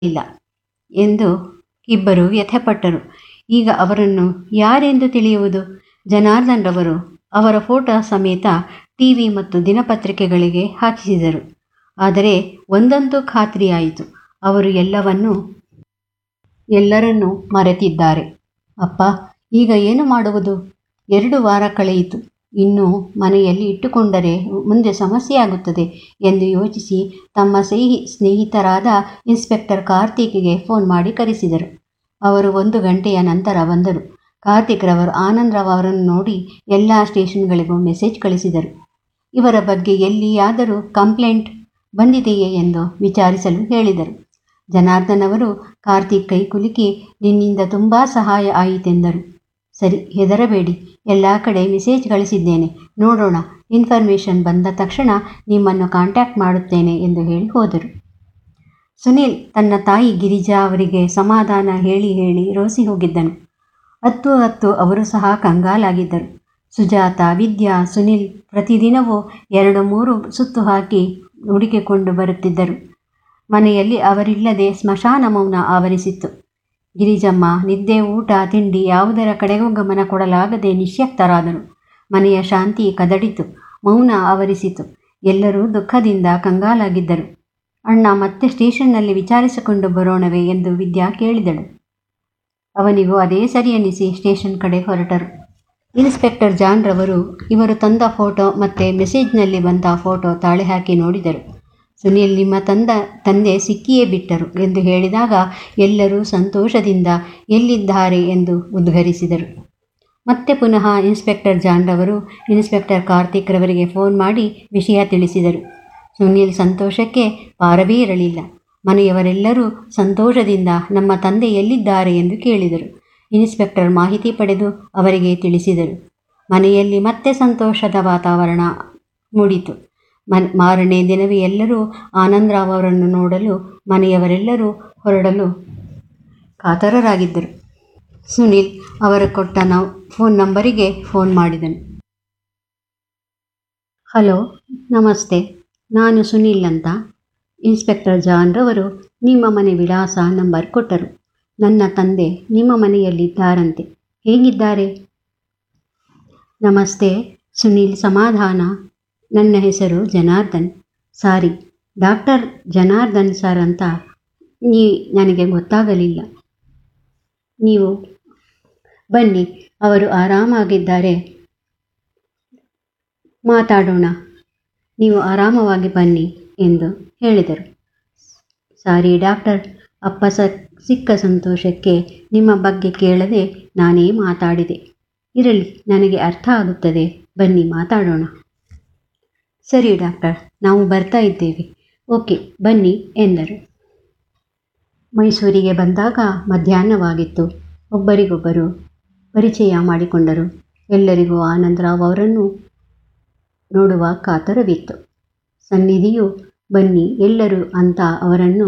ಇಲ್ಲ ಎಂದು ಇಬ್ಬರು ವ್ಯಥೆಪಟ್ಟರು ಈಗ ಅವರನ್ನು ಯಾರೆಂದು ತಿಳಿಯುವುದು ಜನಾರ್ದನ್ ರವರು ಅವರ ಫೋಟೋ ಸಮೇತ ಟಿವಿ ಮತ್ತು ದಿನಪತ್ರಿಕೆಗಳಿಗೆ ಹಾಕಿಸಿದರು ಆದರೆ ಒಂದಂತೂ ಖಾತ್ರಿಯಾಯಿತು ಅವರು ಎಲ್ಲವನ್ನೂ ಎಲ್ಲರನ್ನೂ ಮರೆತಿದ್ದಾರೆ ಅಪ್ಪ ಈಗ ಏನು ಮಾಡುವುದು ಎರಡು ವಾರ ಕಳೆಯಿತು ಇನ್ನು ಮನೆಯಲ್ಲಿ ಇಟ್ಟುಕೊಂಡರೆ ಮುಂದೆ ಸಮಸ್ಯೆಯಾಗುತ್ತದೆ ಎಂದು ಯೋಚಿಸಿ ತಮ್ಮ ಸ್ನೇಹಿ ಸ್ನೇಹಿತರಾದ ಇನ್ಸ್ಪೆಕ್ಟರ್ ಕಾರ್ತಿಕ್ಗೆ ಫೋನ್ ಮಾಡಿ ಕರೆಸಿದರು ಅವರು ಒಂದು ಗಂಟೆಯ ನಂತರ ಬಂದರು ಕಾರ್ತಿಕ್ ರವರು ಆನಂದ್ರಾವ್ ಅವರನ್ನು ನೋಡಿ ಎಲ್ಲ ಸ್ಟೇಷನ್ಗಳಿಗೂ ಮೆಸೇಜ್ ಕಳಿಸಿದರು ಇವರ ಬಗ್ಗೆ ಎಲ್ಲಿಯಾದರೂ ಕಂಪ್ಲೇಂಟ್ ಬಂದಿದೆಯೇ ಎಂದು ವಿಚಾರಿಸಲು ಹೇಳಿದರು ಜನಾರ್ದನ್ ಅವರು ಕಾರ್ತಿಕ್ ಕೈ ಕುಲುಕಿ ನಿನ್ನಿಂದ ತುಂಬ ಸಹಾಯ ಆಯಿತೆಂದರು ಸರಿ ಹೆದರಬೇಡಿ ಎಲ್ಲ ಕಡೆ ಮೆಸೇಜ್ ಕಳಿಸಿದ್ದೇನೆ ನೋಡೋಣ ಇನ್ಫಾರ್ಮೇಷನ್ ಬಂದ ತಕ್ಷಣ ನಿಮ್ಮನ್ನು ಕಾಂಟ್ಯಾಕ್ಟ್ ಮಾಡುತ್ತೇನೆ ಎಂದು ಹೇಳಿ ಹೋದರು ಸುನೀಲ್ ತನ್ನ ತಾಯಿ ಗಿರಿಜಾ ಅವರಿಗೆ ಸಮಾಧಾನ ಹೇಳಿ ಹೇಳಿ ರೋಸಿ ಹೋಗಿದ್ದನು ಹತ್ತು ಹತ್ತು ಅವರು ಸಹ ಕಂಗಾಲಾಗಿದ್ದರು ಸುಜಾತ ವಿದ್ಯಾ ಸುನಿಲ್ ಪ್ರತಿದಿನವೂ ಎರಡು ಮೂರು ಸುತ್ತು ಹಾಕಿ ಹುಡುಕಿಕೊಂಡು ಬರುತ್ತಿದ್ದರು ಮನೆಯಲ್ಲಿ ಅವರಿಲ್ಲದೆ ಸ್ಮಶಾನ ಮೌನ ಆವರಿಸಿತ್ತು ಗಿರಿಜಮ್ಮ ನಿದ್ದೆ ಊಟ ತಿಂಡಿ ಯಾವುದರ ಕಡೆಗೂ ಗಮನ ಕೊಡಲಾಗದೆ ನಿಶ್ಯಕ್ತರಾದರು ಮನೆಯ ಶಾಂತಿ ಕದಡಿತು ಮೌನ ಆವರಿಸಿತು ಎಲ್ಲರೂ ದುಃಖದಿಂದ ಕಂಗಾಲಾಗಿದ್ದರು ಅಣ್ಣ ಮತ್ತೆ ಸ್ಟೇಷನ್ನಲ್ಲಿ ವಿಚಾರಿಸಿಕೊಂಡು ಬರೋಣವೇ ಎಂದು ವಿದ್ಯಾ ಕೇಳಿದಳು ಅವನಿಗೂ ಅದೇ ಸರಿ ಎನಿಸಿ ಸ್ಟೇಷನ್ ಕಡೆ ಹೊರಟರು ಇನ್ಸ್ಪೆಕ್ಟರ್ ಜಾನ್ ರವರು ಇವರು ತಂದ ಫೋಟೋ ಮತ್ತು ಮೆಸೇಜ್ನಲ್ಲಿ ಬಂದ ಫೋಟೋ ತಾಳೆ ಹಾಕಿ ನೋಡಿದರು ಸುನೀಲ್ ನಿಮ್ಮ ತಂದ ತಂದೆ ಸಿಕ್ಕಿಯೇ ಬಿಟ್ಟರು ಎಂದು ಹೇಳಿದಾಗ ಎಲ್ಲರೂ ಸಂತೋಷದಿಂದ ಎಲ್ಲಿದ್ದಾರೆ ಎಂದು ಉದ್ಘರಿಸಿದರು ಮತ್ತೆ ಪುನಃ ಇನ್ಸ್ಪೆಕ್ಟರ್ ಜಾನ್ ರವರು ಇನ್ಸ್ಪೆಕ್ಟರ್ ಕಾರ್ತಿಕ್ ರವರಿಗೆ ಫೋನ್ ಮಾಡಿ ವಿಷಯ ತಿಳಿಸಿದರು ಸುನೀಲ್ ಸಂತೋಷಕ್ಕೆ ಪಾರವೇ ಇರಲಿಲ್ಲ ಮನೆಯವರೆಲ್ಲರೂ ಸಂತೋಷದಿಂದ ನಮ್ಮ ತಂದೆ ಎಲ್ಲಿದ್ದಾರೆ ಎಂದು ಕೇಳಿದರು ಇನ್ಸ್ಪೆಕ್ಟರ್ ಮಾಹಿತಿ ಪಡೆದು ಅವರಿಗೆ ತಿಳಿಸಿದರು ಮನೆಯಲ್ಲಿ ಮತ್ತೆ ಸಂತೋಷದ ವಾತಾವರಣ ಮೂಡಿತು ಮನ್ ಮಾರನೇ ದಿನವೇ ಎಲ್ಲರೂ ಆನಂದರಾವ್ ಅವರನ್ನು ನೋಡಲು ಮನೆಯವರೆಲ್ಲರೂ ಹೊರಡಲು ಕಾತರರಾಗಿದ್ದರು ಸುನೀಲ್ ಅವರ ಕೊಟ್ಟ ನಾವು ಫೋನ್ ನಂಬರಿಗೆ ಫೋನ್ ಮಾಡಿದನು ಹಲೋ ನಮಸ್ತೆ ನಾನು ಸುನೀಲ್ ಅಂತ ಇನ್ಸ್ಪೆಕ್ಟರ್ ಜಾನ್ ರವರು ನಿಮ್ಮ ಮನೆ ವಿಳಾಸ ನಂಬರ್ ಕೊಟ್ಟರು ನನ್ನ ತಂದೆ ನಿಮ್ಮ ಮನೆಯಲ್ಲಿದ್ದಾರಂತೆ ಹೇಗಿದ್ದಾರೆ ನಮಸ್ತೆ ಸುನೀಲ್ ಸಮಾಧಾನ ನನ್ನ ಹೆಸರು Janardhan sorry doctor Janardhan sir ಅಂತ ನೀ ನನಗೆ ಗೊತ್ತಾಗಲಿಲ್ಲ ನೀವು ಬನ್ನಿ ಅವರು ಆರಾಮಾಗಿದ್ದಾರೆ ಮಾತಾಡೋಣ ನೀವು ಆರಾಮವಾಗಿ ಬನ್ನಿ ಎಂದು ಹೇಳಿದರು ಸಾರಿ ಡಾಕ್ಟರ್ ಅಪ್ಪ ಸ ಸಿಕ್ಕ ಸಂತೋಷಕ್ಕೆ ನಿಮ್ಮ ಬಗ್ಗೆ ಕೇಳದೆ ನಾನೇ ಮಾತಾಡಿದೆ ಇರಲಿ ನನಗೆ ಅರ್ಥ ಆಗುತ್ತದೆ ಬನ್ನಿ ಮಾತಾಡೋಣ ಸರಿ ಡಾಕ್ಟರ್ ನಾವು ಬರ್ತಾ ಇದ್ದೇವೆ ಓಕೆ ಬನ್ನಿ ಎಂದರು ಮೈಸೂರಿಗೆ ಬಂದಾಗ ಮಧ್ಯಾಹ್ನವಾಗಿತ್ತು ಒಬ್ಬರಿಗೊಬ್ಬರು ಪರಿಚಯ ಮಾಡಿಕೊಂಡರು ಎಲ್ಲರಿಗೂ ಆನಂದರಾವ್ ಅವರನ್ನು ನೋಡುವ ಕಾತರವಿತ್ತು ಸನ್ನಿಧಿಯು ಬನ್ನಿ ಎಲ್ಲರೂ ಅಂತ ಅವರನ್ನು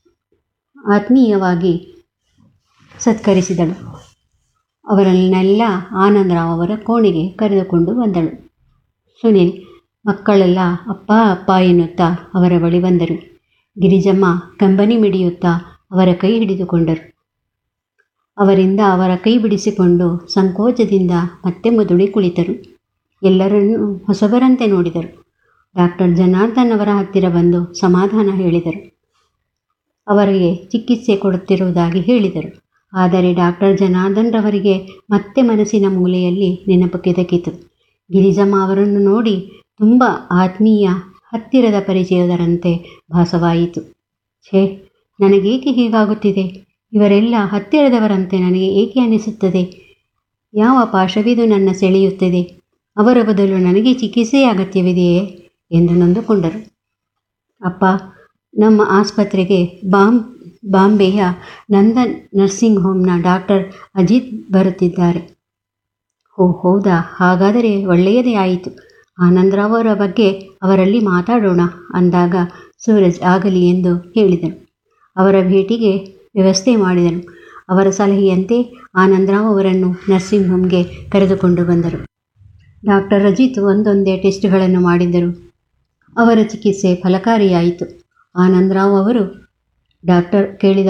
ಆತ್ಮೀಯವಾಗಿ ಸತ್ಕರಿಸಿದಳು ಅವರನ್ನೆಲ್ಲ ಆನಂದರಾವ್ ಅವರ ಕೋಣೆಗೆ ಕರೆದುಕೊಂಡು ಬಂದಳು ಸುನಿಲ್ ಮಕ್ಕಳೆಲ್ಲ ಅಪ್ಪ ಅಪ್ಪ ಎನ್ನುತ್ತಾ ಅವರ ಬಳಿ ಬಂದರು ಗಿರಿಜಮ್ಮ ಕಂಬನಿ ಮಿಡಿಯುತ್ತಾ ಅವರ ಕೈ ಹಿಡಿದುಕೊಂಡರು ಅವರಿಂದ ಅವರ ಕೈ ಬಿಡಿಸಿಕೊಂಡು ಸಂಕೋಚದಿಂದ ಮತ್ತೆ ಮುದುಡಿ ಕುಳಿತರು ಎಲ್ಲರನ್ನೂ ಹೊಸಬರಂತೆ ನೋಡಿದರು ಡಾಕ್ಟರ್ ಜನಾರ್ದನ್ ಅವರ ಹತ್ತಿರ ಬಂದು ಸಮಾಧಾನ ಹೇಳಿದರು ಅವರಿಗೆ ಚಿಕಿತ್ಸೆ ಕೊಡುತ್ತಿರುವುದಾಗಿ ಹೇಳಿದರು ಆದರೆ ಡಾಕ್ಟರ್ ಜನಾರ್ದನ್ ರವರಿಗೆ ಮತ್ತೆ ಮನಸ್ಸಿನ ಮೂಲೆಯಲ್ಲಿ ನೆನಪು ಕೆದಕಿತು ಗಿರಿಜಮ್ಮ ಅವರನ್ನು ನೋಡಿ ತುಂಬ ಆತ್ಮೀಯ ಹತ್ತಿರದ ಪರಿಚಯದರಂತೆ ಭಾಸವಾಯಿತು ಛೇ ನನಗೇಕೆ ಹೀಗಾಗುತ್ತಿದೆ ಇವರೆಲ್ಲ ಹತ್ತಿರದವರಂತೆ ನನಗೆ ಏಕೆ ಅನಿಸುತ್ತದೆ ಯಾವ ಪಾಶವಿದು ನನ್ನ ಸೆಳೆಯುತ್ತದೆ ಅವರ ಬದಲು ನನಗೆ ಚಿಕಿತ್ಸೆಯ ಅಗತ್ಯವಿದೆಯೇ ಎಂದು ನೊಂದುಕೊಂಡರು ಅಪ್ಪ ನಮ್ಮ ಆಸ್ಪತ್ರೆಗೆ ಬಾಂಬ್ ಬಾಂಬೆಯ ನಂದನ್ ನರ್ಸಿಂಗ್ ಹೋಮ್ನ ಡಾಕ್ಟರ್ ಅಜಿತ್ ಬರುತ್ತಿದ್ದಾರೆ ಓ ಹೌದಾ ಹಾಗಾದರೆ ಒಳ್ಳೆಯದೇ ಆಯಿತು ಆನಂದರಾವ್ ಅವರ ಬಗ್ಗೆ ಅವರಲ್ಲಿ ಮಾತಾಡೋಣ ಅಂದಾಗ ಸೂರಜ್ ಆಗಲಿ ಎಂದು ಹೇಳಿದನು ಅವರ ಭೇಟಿಗೆ ವ್ಯವಸ್ಥೆ ಮಾಡಿದನು ಅವರ ಸಲಹೆಯಂತೆ ಆನಂದರಾವ್ ಅವರನ್ನು ನರ್ಸಿಂಗ್ ಹೋಮ್ಗೆ ಕರೆದುಕೊಂಡು ಬಂದರು ಡಾಕ್ಟರ್ ಅಜಿತ್ ಒಂದೊಂದೇ ಟೆಸ್ಟ್ಗಳನ್ನು ಮಾಡಿದರು ಅವರ ಚಿಕಿತ್ಸೆ ಫಲಕಾರಿಯಾಯಿತು ಆನಂದರಾವ್ ಅವರು ಡಾಕ್ಟರ್ ಕೇಳಿದ